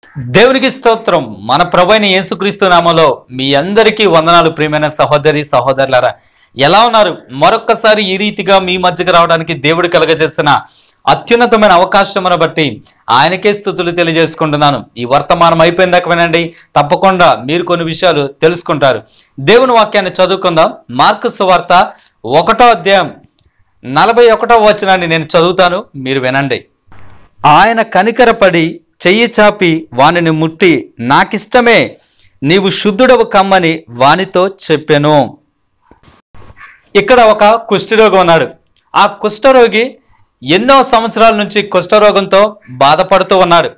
దేవునికి స్తోత్రం మన ప్రభైన యేసుక్రీస్తు నామలో మీ అందరికీ వందనాలు ప్రియమైన సహోదరి సహోదరులారా ఎలా ఉన్నారు మరొక్కసారి ఈ రీతిగా మీ మధ్యకు రావడానికి దేవుడు కలగజేసిన అత్యున్నతమైన అవకాశమును బట్టి ఆయనకే స్థుతులు తెలియజేసుకుంటున్నాను ఈ వర్తమానం అయిపోయిందాక వినండి తప్పకుండా మీరు కొన్ని విషయాలు తెలుసుకుంటారు దేవుని వాక్యాన్ని చదువుకుందాం మార్కు సువార్త ఒకటో అధ్యాయం నలభై ఒకటో వచనాన్ని నేను చదువుతాను మీరు వినండి ఆయన కనికరపడి చెయ్యి చాపి వానిని ముట్టి నాకిష్టమే నీవు శుద్ధుడవు కమ్మని వానితో చెప్పెను ఇక్కడ ఒక కుష్ఠరోగి ఉన్నాడు ఆ కుష్ఠరోగి ఎన్నో సంవత్సరాల నుంచి కుష్ఠరోగంతో బాధపడుతూ ఉన్నాడు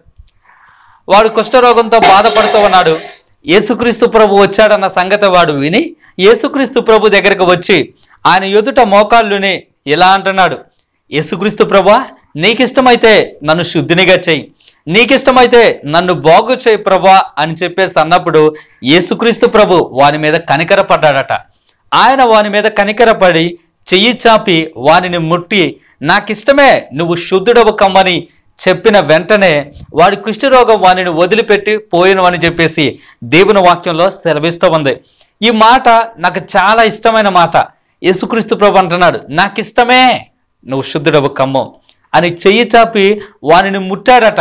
వాడు కుష్ఠరోగంతో బాధపడుతూ ఉన్నాడు యేసుక్రీస్తు ప్రభు వచ్చాడన్న సంగతి వాడు విని యేసుక్రీస్తు ప్రభు దగ్గరకు వచ్చి ఆయన ఎదుట మోకాళ్ళుని ఇలా అంటున్నాడు యేసుక్రీస్తు ప్రభా నీకిష్టమైతే నన్ను శుద్ధినిగా చెయ్యి నీకిష్టమైతే నన్ను బాగు చేయి ప్రభా అని చెప్పేసి అన్నప్పుడు యేసుక్రీస్తు ప్రభు వాని మీద కనికరపడ్డాడట ఆయన వాని మీద కనికరపడి చెయ్యి చాపి వానిని ముట్టి నాకిష్టమే నువ్వు శుద్ధుడవు కమ్మని చెప్పిన వెంటనే వాడి కుష్ఠరోగం వానిని వదిలిపెట్టి పోయిను అని చెప్పేసి దేవుని వాక్యంలో సెలవిస్తూ ఉంది ఈ మాట నాకు చాలా ఇష్టమైన మాట యేసుక్రీస్తు ప్రభు అంటున్నాడు నాకిష్టమే నువ్వు శుద్ధుడవు కమ్మం అని చెయ్యి చాపి వానిని ముట్టాడట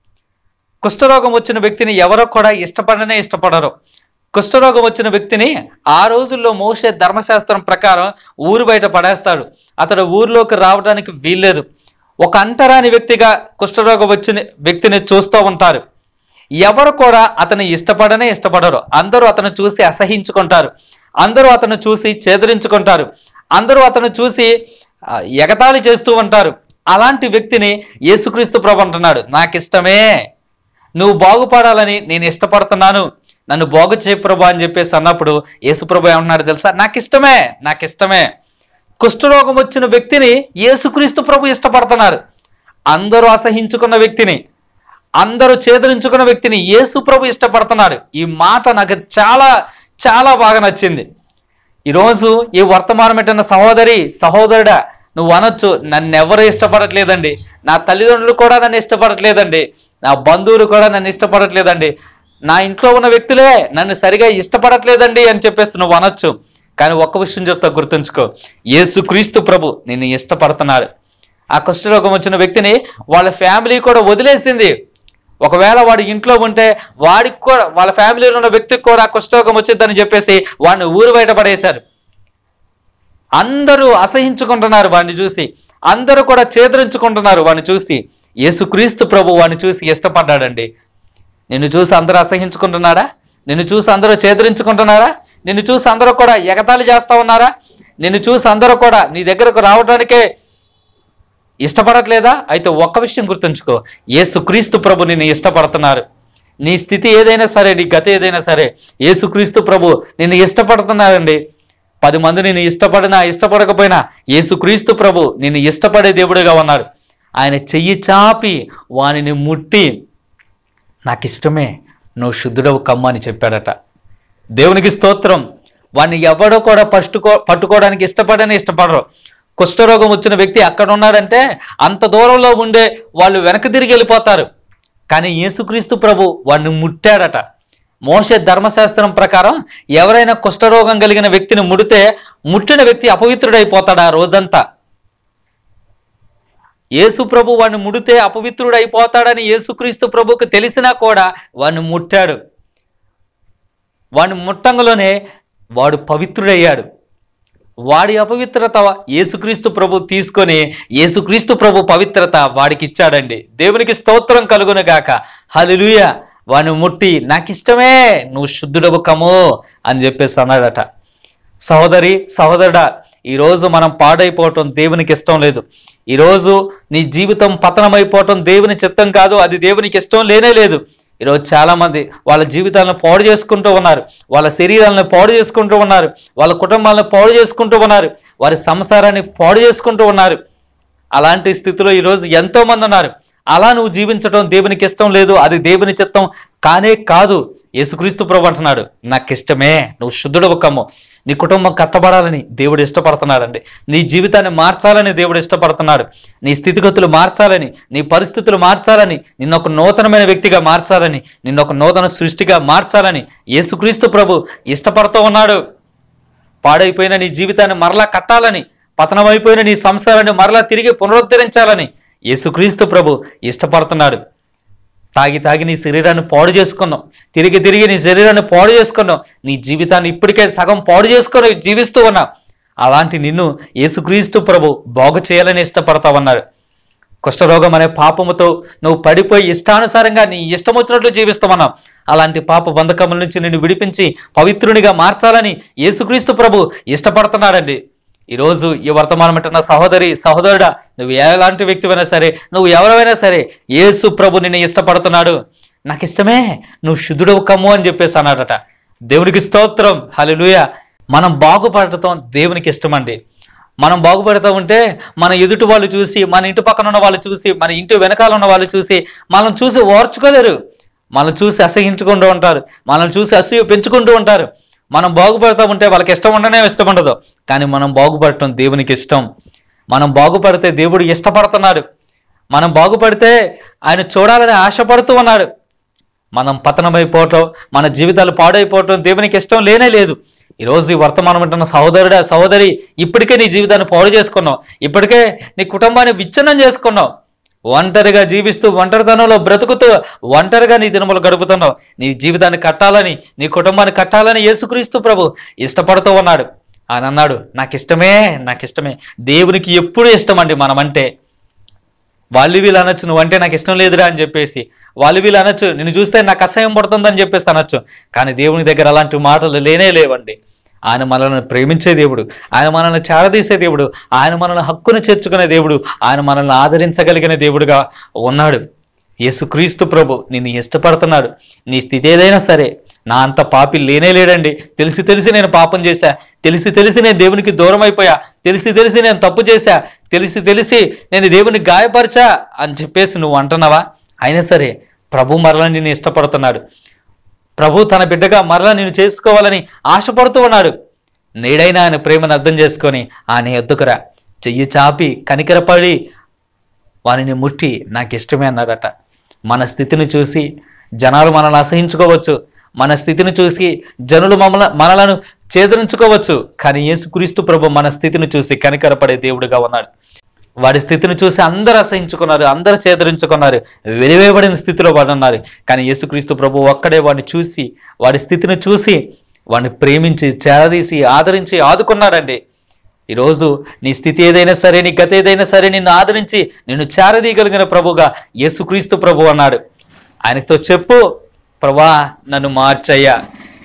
కుష్ఠరోగం వచ్చిన వ్యక్తిని ఎవరో కూడా ఇష్టపడనే ఇష్టపడరు కుష్ఠరోగం వచ్చిన వ్యక్తిని ఆ రోజుల్లో మోసే ధర్మశాస్త్రం ప్రకారం ఊరు బయట పడేస్తాడు అతడు ఊరిలోకి రావడానికి వీల్లేదు ఒక అంటరాని వ్యక్తిగా కుష్ఠరోగం వచ్చిన వ్యక్తిని చూస్తూ ఉంటారు ఎవరు కూడా అతను ఇష్టపడనే ఇష్టపడరు అందరూ అతను చూసి అసహించుకుంటారు అందరూ అతను చూసి చేదరించుకుంటారు అందరూ అతను చూసి ఆ, ఎగతాళి చేస్తూ ఉంటారు అలాంటి వ్యక్తిని యేసుక్రీస్తు ప్రభు అంటున్నాడు నాకు ఇష్టమే నువ్వు బాగుపడాలని నేను ఇష్టపడుతున్నాను నన్ను బాగు చేయ ప్రభు అని చెప్పేసి అన్నప్పుడు యేసుప్రభు ఏమంటున్నాడు తెలుసా నాకు ఇష్టమే నాకు ఇష్టమే కుష్ఠరోగం వచ్చిన వ్యక్తిని యేసుక్రీస్తు ప్రభు ఇష్టపడుతున్నారు అందరూ అసహించుకున్న వ్యక్తిని అందరూ చేదరించుకున్న వ్యక్తిని యేసు ప్రభు ఇష్టపడుతున్నారు ఈ మాట నాకు చాలా చాలా బాగా నచ్చింది ఈరోజు ఈ వర్తమానం పెట్టిన సహోదరి సహోదరుడా నువ్వు అనొచ్చు నన్ను ఎవరు ఇష్టపడట్లేదండి నా తల్లిదండ్రులు కూడా నన్ను ఇష్టపడట్లేదండి నా బంధువులు కూడా నన్ను ఇష్టపడట్లేదండి నా ఇంట్లో ఉన్న వ్యక్తులే నన్ను సరిగా ఇష్టపడట్లేదండి అని చెప్పేసి నువ్వు అనొచ్చు కానీ ఒక్క విషయం చెప్తా గుర్తుంచుకో యేసు క్రీస్తు ప్రభు నిన్ను ఇష్టపడుతున్నాడు ఆ కుష్ఠరోగం వచ్చిన వ్యక్తిని వాళ్ళ ఫ్యామిలీ కూడా వదిలేసింది ఒకవేళ వాడు ఇంట్లో ఉంటే వాడికి కూడా వాళ్ళ ఫ్యామిలీలో ఉన్న వ్యక్తికి కూడా కుష్ఠరోగం వచ్చిందని చెప్పేసి వాడిని ఊరు బయట పడేశారు అందరూ అసహించుకుంటున్నారు వాడిని చూసి అందరూ కూడా చేదరించుకుంటున్నారు వాడిని చూసి యేసుక్రీస్తు ప్రభు వాడిని చూసి ఇష్టపడ్డాడండి నిన్ను చూసి అందరూ అసహించుకుంటున్నారా నిన్ను చూసి అందరూ చేదరించుకుంటున్నారా నిన్ను చూసి అందరూ కూడా ఎగతాళి చేస్తా ఉన్నారా నిన్ను చూసి అందరూ కూడా నీ దగ్గరకు రావడానికే ఇష్టపడట్లేదా అయితే ఒక్క విషయం గుర్తుంచుకో యేసుక్రీస్తు ప్రభు నిన్ను ఇష్టపడుతున్నారు నీ స్థితి ఏదైనా సరే నీ గత ఏదైనా సరే యేసుక్రీస్తు ప్రభు నిన్ను ఇష్టపడుతున్నారండి పది మంది నిన్ను ఇష్టపడినా ఇష్టపడకపోయినా యేసుక్రీస్తు ప్రభు నిన్ను ఇష్టపడే దేవుడిగా ఉన్నారు ఆయన చెయ్యి చాపి వానిని ముట్టి నాకు ఇష్టమే నువ్వు శుద్ధుడవు కమ్మ అని చెప్పాడట దేవునికి స్తోత్రం వాడిని ఎవడో కూడా పట్టుకో పట్టుకోవడానికి ఇష్టపడని ఇష్టపడరు కుష్ఠరోగం వచ్చిన వ్యక్తి అక్కడ ఉన్నాడంటే అంత దూరంలో ఉండే వాళ్ళు వెనక్కి తిరిగి వెళ్ళిపోతారు కానీ యేసుక్రీస్తు ప్రభు వాడిని ముట్టాడట మోసే ధర్మశాస్త్రం ప్రకారం ఎవరైనా కుష్ఠరోగం కలిగిన వ్యక్తిని ముడితే ముట్టిన వ్యక్తి అపవిత్రుడైపోతాడు ఆ రోజంతా యేసు ప్రభు వాడిని ముడితే అపవిత్రుడైపోతాడని యేసుక్రీస్తు ప్రభుకు తెలిసినా కూడా వాడిని ముట్టాడు వాడిని ముట్టంగలోనే వాడు పవిత్రుడయ్యాడు వాడి అపవిత్రత యేసుక్రీస్తు ప్రభు తీసుకొని యేసుక్రీస్తు ప్రభు పవిత్రత వాడికి ఇచ్చాడండి దేవునికి స్తోత్రం కలుగును గాక హలిలుయ వాడిని ముట్టి నాకు ఇష్టమే నువ్వు శుద్ధుడవు కము అని చెప్పేసి అన్నాడట సహోదరి సహోదరుడా ఈరోజు మనం పాడైపోవటం దేవునికి ఇష్టం లేదు ఈరోజు నీ జీవితం పతనమైపోవటం దేవుని చిత్తం కాదు అది దేవునికి ఇష్టం లేనే లేదు ఈరోజు చాలా మంది వాళ్ళ జీవితాలను పాడు చేసుకుంటూ ఉన్నారు వాళ్ళ శరీరాలను పాడు చేసుకుంటూ ఉన్నారు వాళ్ళ కుటుంబాలను పాడు చేసుకుంటూ ఉన్నారు వారి సంసారాన్ని పాడు చేసుకుంటూ ఉన్నారు అలాంటి స్థితిలో ఈరోజు ఎంతో మంది ఉన్నారు అలా నువ్వు జీవించడం దేవునికి ఇష్టం లేదు అది దేవుని చిత్తం కానే కాదు యేసుక్రీస్తు ప్రభు అంటున్నాడు నాకు ఇష్టమే నువ్వు శుద్ధుడు కమ్ము నీ కుటుంబం కట్టబడాలని దేవుడు ఇష్టపడుతున్నాడండి నీ జీవితాన్ని మార్చాలని దేవుడు ఇష్టపడుతున్నాడు నీ స్థితిగతులు మార్చాలని నీ పరిస్థితులు మార్చాలని నిన్న ఒక నూతనమైన వ్యక్తిగా మార్చాలని నిన్న ఒక నూతన సృష్టిగా మార్చాలని యేసుక్రీస్తు ప్రభు ఇష్టపడుతూ ఉన్నాడు పాడైపోయిన నీ జీవితాన్ని మరలా కట్టాలని పతనమైపోయిన నీ సంసారాన్ని మరలా తిరిగి పునరుద్ధరించాలని యేసుక్రీస్తు ప్రభు ఇష్టపడుతున్నాడు తాగి తాగి నీ శరీరాన్ని పాడు చేసుకున్నావు తిరిగి తిరిగి నీ శరీరాన్ని పాడు చేసుకున్నావు నీ జీవితాన్ని ఇప్పటికే సగం పాడు చేసుకొని జీవిస్తూ ఉన్నావు అలాంటి నిన్ను యేసుక్రీస్తు ప్రభు బాగు చేయాలని ఇష్టపడతావన్నాడు కుష్ఠరోగం అనే పాపముతో నువ్వు పడిపోయి ఇష్టానుసారంగా నీ ఇష్టం వచ్చినట్లు జీవిస్తామన్నావు అలాంటి పాప బంధకముల నుంచి నిన్ను విడిపించి పవిత్రునిగా మార్చాలని యేసుక్రీస్తు ప్రభు ఇష్టపడుతున్నాడండి ఈరోజు ఈ వర్తమానం అంటున్న సహోదరి సహోదరుడా నువ్వు ఎలాంటి వ్యక్తివైనా సరే నువ్వు ఎవరైనా సరే యేసు ప్రభు నిన్ను ఇష్టపడుతున్నాడు నాకు ఇష్టమే నువ్వు శుద్ధుడవు కమ్ము అని చెప్పేసి అన్నాడట దేవునికి స్తోత్రం హల్లెలూయా మనం బాగుపడటం దేవునికి ఇష్టమండి మనం బాగుపడుతూ ఉంటే మన ఎదుటి వాళ్ళు చూసి మన ఇంటి పక్కన ఉన్న వాళ్ళు చూసి మన ఇంటి వెనకాల ఉన్న వాళ్ళు చూసి మనం చూసి ఓర్చుకోలేరు మనం చూసి అసహించుకుంటూ ఉంటారు మనం చూసి అసూయ పెంచుకుంటూ ఉంటారు మనం బాగుపడుతూ ఉంటే వాళ్ళకి ఇష్టం ఉండనే ఇష్టం ఉండదు కానీ మనం బాగుపడటం దేవునికి ఇష్టం మనం బాగుపడితే దేవుడు ఇష్టపడుతున్నాడు మనం బాగుపడితే ఆయన చూడాలని ఆశపడుతూ ఉన్నాడు మనం పతనమైపోవటం మన జీవితాలు పాడైపోవటం దేవునికి ఇష్టం లేనే లేదు ఈరోజు ఈ వర్తమానం అంటున్న సహోదరుడా సహోదరి ఇప్పటికే నీ జీవితాన్ని పాడు చేసుకున్నావు ఇప్పటికే నీ కుటుంబాన్ని విచ్ఛిన్నం చేసుకున్నావు ఒంటరిగా జీవిస్తూ ఒంటరితనంలో బ్రతుకుతూ ఒంటరిగా నీ దినములు గడుపుతున్నావు నీ జీవితాన్ని కట్టాలని నీ కుటుంబాన్ని కట్టాలని యేసుక్రీస్తు ప్రభు ఇష్టపడుతూ ఉన్నాడు ఆయన అన్నాడు నాకు ఇష్టమే నాకు ఇష్టమే దేవునికి ఎప్పుడు ఇష్టం అండి మనమంటే వాళ్ళు వీళ్ళు అనొచ్చు నువ్వంటే నాకు ఇష్టం లేదురా అని చెప్పేసి వాళ్ళు వీళ్ళు అనొచ్చు నిన్ను చూస్తే నాకు అసహ్యం పడుతుందని చెప్పేసి అనొచ్చు కానీ దేవుని దగ్గర అలాంటి మాటలు లేనే లేవండి ఆయన మనల్ని ప్రేమించే దేవుడు ఆయన మనల్ని చేరదీసే దేవుడు ఆయన మనల్ని హక్కును చేర్చుకునే దేవుడు ఆయన మనల్ని ఆదరించగలిగిన దేవుడుగా ఉన్నాడు యేసుక్రీస్తు ప్రభు నిన్ను ఇష్టపడుతున్నాడు నీ స్థితి ఏదైనా సరే నా అంత పాపి లేనే లేడండి తెలిసి తెలిసి నేను పాపం చేశా తెలిసి తెలిసి నేను దేవునికి దూరం అయిపోయా తెలిసి తెలిసి నేను తప్పు చేశా తెలిసి తెలిసి నేను దేవుని గాయపరిచా అని చెప్పేసి నువ్వు అంటున్నావా అయినా సరే ప్రభు మరలా నిన్ను ఇష్టపడుతున్నాడు ప్రభు తన బిడ్డగా మరలా నేను చేసుకోవాలని ఆశపడుతూ ఉన్నాడు నేడైనా ఆయన ప్రేమను అర్థం చేసుకొని ఆయన ఎద్దుకురా చెయ్యి చాపి కనికరపడి వారిని ముట్టి నాకు ఇష్టమే అన్నాడట మన స్థితిని చూసి జనాలు మనల్ని అసహించుకోవచ్చు మన స్థితిని చూసి జనులు మమ్మల్ని మనలను చేదరించుకోవచ్చు కానీ యేసుక్రీస్తు ప్రభు మన స్థితిని చూసి కనికరపడే దేవుడిగా ఉన్నాడు వాడి స్థితిని చూసి అందరు అసహించుకున్నారు అందరు చేదరించుకున్నారు వెలివేయబడిన స్థితిలో వాడు ఉన్నారు కానీ యేసుక్రీస్తు ప్రభు ఒక్కడే వాడిని చూసి వాడి స్థితిని చూసి వాడిని ప్రేమించి చేరదీసి ఆదరించి ఆదుకున్నాడండి ఈరోజు నీ స్థితి ఏదైనా సరే నీ గత ఏదైనా సరే నిన్ను ఆదరించి నిన్ను చేరదీయగలిగిన ప్రభుగా యేసుక్రీస్తు ప్రభు అన్నాడు ఆయనతో చెప్పు ప్రభా నన్ను మార్చయ్యా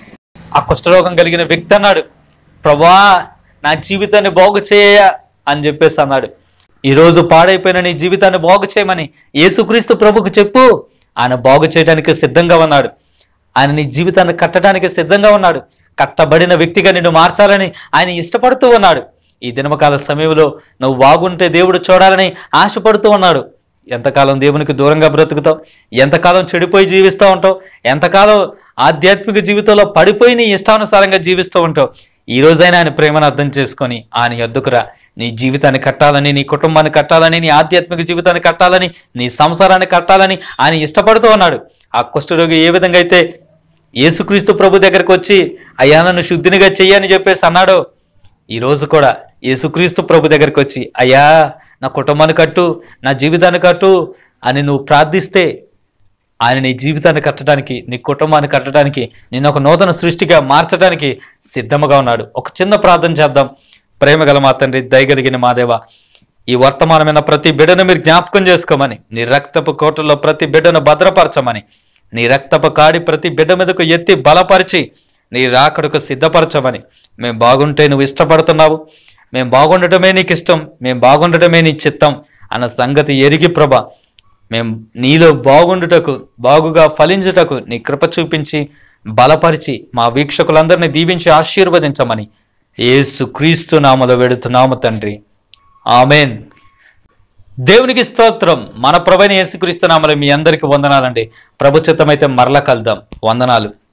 ఆ కుష్ఠరోగం కలిగిన వ్యక్తి అన్నాడు ప్రభా నా జీవితాన్ని బాగు చేయ అని చెప్పేసి అన్నాడు ఈరోజు పాడైపోయిన నీ జీవితాన్ని బాగు చేయమని యేసుక్రీస్తు ప్రభుకు చెప్పు ఆయన బాగు చేయడానికి సిద్ధంగా ఉన్నాడు ఆయన నీ జీవితాన్ని కట్టడానికి సిద్ధంగా ఉన్నాడు కట్టబడిన వ్యక్తిగా నిన్ను మార్చాలని ఆయన ఇష్టపడుతూ ఉన్నాడు ఈ దినమకాల సమయంలో నువ్వు బాగుంటే దేవుడు చూడాలని ఆశపడుతూ ఉన్నాడు ఎంతకాలం దేవునికి దూరంగా బ్రతుకుతావు ఎంతకాలం చెడిపోయి జీవిస్తూ ఉంటావు ఎంతకాలం ఆధ్యాత్మిక జీవితంలో పడిపోయి నీ ఇష్టానుసారంగా జీవిస్తూ ఉంటావు ఈ రోజైనా ఆయన ప్రేమను అర్థం చేసుకొని ఆయన ఎద్దుకురా నీ జీవితాన్ని కట్టాలని నీ కుటుంబాన్ని కట్టాలని నీ ఆధ్యాత్మిక జీవితాన్ని కట్టాలని నీ సంసారాన్ని కట్టాలని ఆయన ఇష్టపడుతూ ఉన్నాడు ఆ కుష్ఠరోగి ఏ విధంగా అయితే యేసుక్రీస్తు ప్రభు దగ్గరికి వచ్చి అయ్యా నన్ను శుద్ధినిగా చెయ్యని చెప్పేసి అన్నాడో ఈ రోజు కూడా యేసుక్రీస్తు ప్రభు దగ్గరికి వచ్చి అయ్యా నా కుటుంబాన్ని కట్టు నా జీవితాన్ని కట్టు అని నువ్వు ప్రార్థిస్తే ఆయన నీ జీవితాన్ని కట్టడానికి నీ కుటుంబాన్ని కట్టడానికి నిన్ను ఒక నూతన సృష్టిగా మార్చడానికి సిద్ధముగా ఉన్నాడు ఒక చిన్న ప్రార్థన చేద్దాం ప్రేమ గల మా తండ్రి దయగలిగిన మా దేవ ఈ వర్తమానమైన ప్రతి బిడ్డను మీరు జ్ఞాపకం చేసుకోమని నీ రక్తపు కోటలో ప్రతి బిడ్డను భద్రపరచమని నీ రక్తపు కాడి ప్రతి బిడ్డ మీదకు ఎత్తి బలపరిచి నీ రాకడకు సిద్ధపరచమని మేము బాగుంటే నువ్వు ఇష్టపడుతున్నావు మేము బాగుండటమే నీకు ఇష్టం మేము బాగుండటమే నీ చిత్తం అన్న సంగతి ఎరిగి ప్రభ మేము నీలో బాగుండుటకు బాగుగా ఫలించుటకు నీ కృప చూపించి బలపరిచి మా వీక్షకులందరినీ దీవించి ఆశీర్వదించమని యేసు క్రీస్తు నామలో వెడుతున్నాము తండ్రి ఆమెన్ దేవునికి స్తోత్రం మన ప్రభైన యేసుక్రీస్తు నామలో మీ అందరికి వందనాలండి ప్రభుత్వమైతే మరల కలుద్దాం వందనాలు